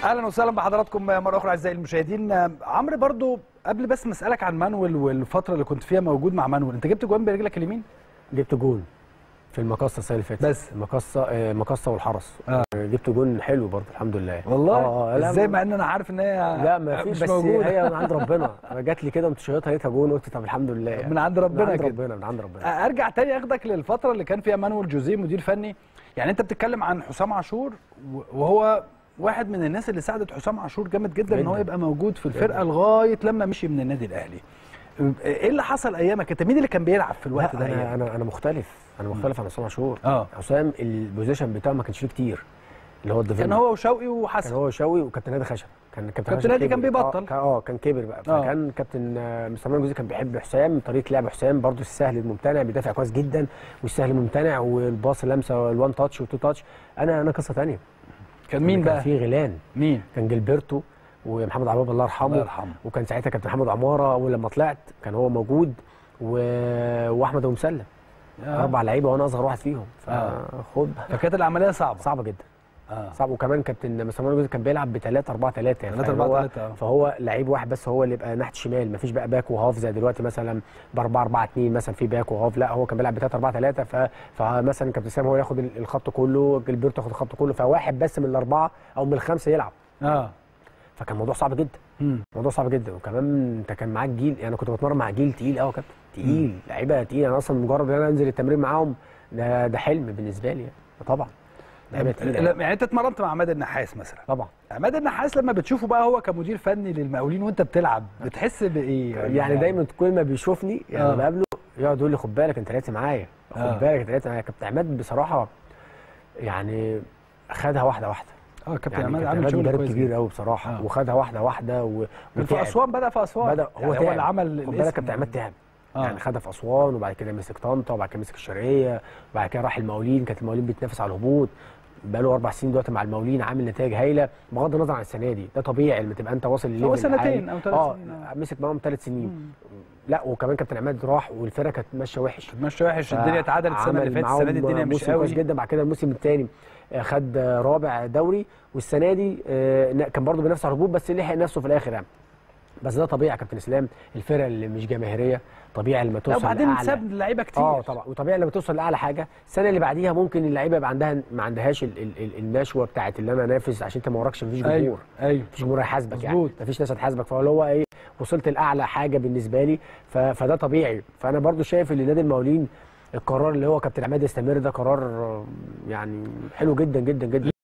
اهلا وسهلا بحضراتكم مره اخرى اعزائي المشاهدين عمرو برضو قبل بس ما اسالك عن مانويل والفتره اللي كنت فيها موجود مع مانويل انت جبت جوان برجلك اليمين جبت جون في المقصه السنه اللي فاتت بس. المقصه آه، المقصه والحرس آه. آه، جبت جون حلو برضه الحمد لله والله اه آه، لا ازاي ما- مع ان انا عارف ان هي لا ما فيش مش بس موجود هي من عند ربنا أنا جات لي كده قمت شايطها لقيتها جون قلت طب الحمد لله يعني. من عند ربنا من عند كده. ربنا من عند ربنا ارجع تاني اخدك للفتره اللي كان فيها مانويل جوزيه مدير فني يعني انت بتتكلم عن حسام عاشور و- وهو واحد من الناس اللي ساعدت حسام عاشور جامد جدا ان هو جداً. يبقى موجود في الفرقه لغايه لما مشي من النادي الاهلي ايه اللي حصل ايامك انت مين اللي كان بيلعب في الوقت لا ده انا أيامك؟ انا انا مختلف انا مختلف عن حسام عاشور اه حسام البوزيشن بتاعه ما كانش فيه كتير اللي هو كان الديفندر هو وشوقي كان وحسن هو شوي وكابتن نادي خشب كان كابتن كابتن خشب نادي كبر. كان بيبطل. اه كان- اه كان كبر بقى آه. فكان كابتن آه، مستر مانويل جوزي كان بيحب حسام طريقه لعب حسام برضو السهل الممتنع بيدافع كويس جدا والسهل الممتنع والباص اللمسه الوان تاتش والتو تاتش انا انا قصه ثانيه كان مين كان بقى في غيلان مين كان جilberto ومحمد عباب الله يرحمه الله يرحمه. وكان ساعتها كابتن محمد عماره ولما طلعت كان هو موجود و... واحمد ابو مسلم آه. اربع لعيبه وانا اصغر واحد فيهم آه. فخد فكانت العمليه صعبه صعبه جدا اه صعب وكمان كابتن مستر مانويل جوزي كان بيلعب ب 3 4 3 يعني 3 4 فهو- 3 اه فهو لعيب واحد بس هو اللي يبقى ناحيه الشمال مفيش بقى باك وهاف زي دلوقتي مثلا ب 4 4 2 مثلا في باك وهاف لا هو كان بيلعب ب 3 4 3 ف... فمثلا كابتن سام هو ياخد ال- الخط كله جilberto ياخد الخط كله فواحد بس من الاربعه او من الخمسه يلعب اه فكان الموضوع صعب جدا مم. موضوع صعب جدا وكمان انت كان معاك جيل يعني كنت بتمرن مع جيل تقيل قوي يا كابتن تقيل لعيبه تقيل انا اصلا مجرد ان انا انزل التمرين معاهم ده ده حلم بالنسبه لي يعني. طبعا لعيبه تقيله لا، يعني. يعني انت اتمرنت مع عماد النحاس مثلا طبعا عماد النحاس لما بتشوفه بقى هو كمدير فني للمقاولين وانت بتلعب بتحس بايه يعني دايما كل ما بيشوفني يعني آه. آه. بقابله يقعد يقول لي خد بالك انت لعبت معايا خد آه. بالك انت لعبت معايا كابتن عماد بصراحه يعني خدها واحده واحده اه كابتن يعني عماد كابتن عامل عماد شغل مدرب كويس كبير جدا. قوي بصراحه آه. وخدها واحده واحده و... كان في وتعب. اسوان بدا في اسوان بدا هو يعني هو تعب. اللي عمل خد بالك الاسم. كابتن عماد تعب آه. يعني خدها في اسوان وبعد كده مسك طنطا وبعد كده مسك الشرقيه وبعد كده راح المقاولين كانت المقاولين بتنافس على الهبوط بقاله اربع سنين دلوقتي مع المقاولين عامل نتائج هايله بغض النظر عن السنه دي ده طبيعي لما تبقى انت واصل لليفل هو سنتين عالي. أو ثلاث اه سنين، آه. مسك معاهم ثلاث سنين لا وكمان كابتن عماد راح والفرقه كانت ماشيه وحش مش وحش الدنيا اتعدلت السنه اللي فاتت السنه دي الدنيا مش موسم كويس قوي جدا بعد كده الموسم الثاني خد آه، رابع دوري والسنه دي آه، كان برضه بينافس على الهبوط بس لحق نفسه في الاخر يعني بس ده طبيعي يا كابتن اسلام الفرق اللي مش جماهيريه طبيعي لما لا توصل وبعدين لأعلى- ساب لعيبه كتير اه طبعا وطبيعي لما توصل لاعلى حاجه السنه اللي بعديها ممكن اللعيبه يبقى عندها ما عندهاش ال ال ال النشوه بتاعت اللي انا انافس عشان انت ما وراكش مفيش جمهور ايوه ايوه مفيش جمهور هيحاسبك يعني مظبوط. مفيش ناس هتحاسبك فهو هو ايه وصلت لاعلى حاجه بالنسبه لي ف... فده طبيعي فانا برضو شايف ان نادي المقاولين القرار اللي هو كابتن عماد يستمر ده قرار آه، يعني حلو جدا جدا جدا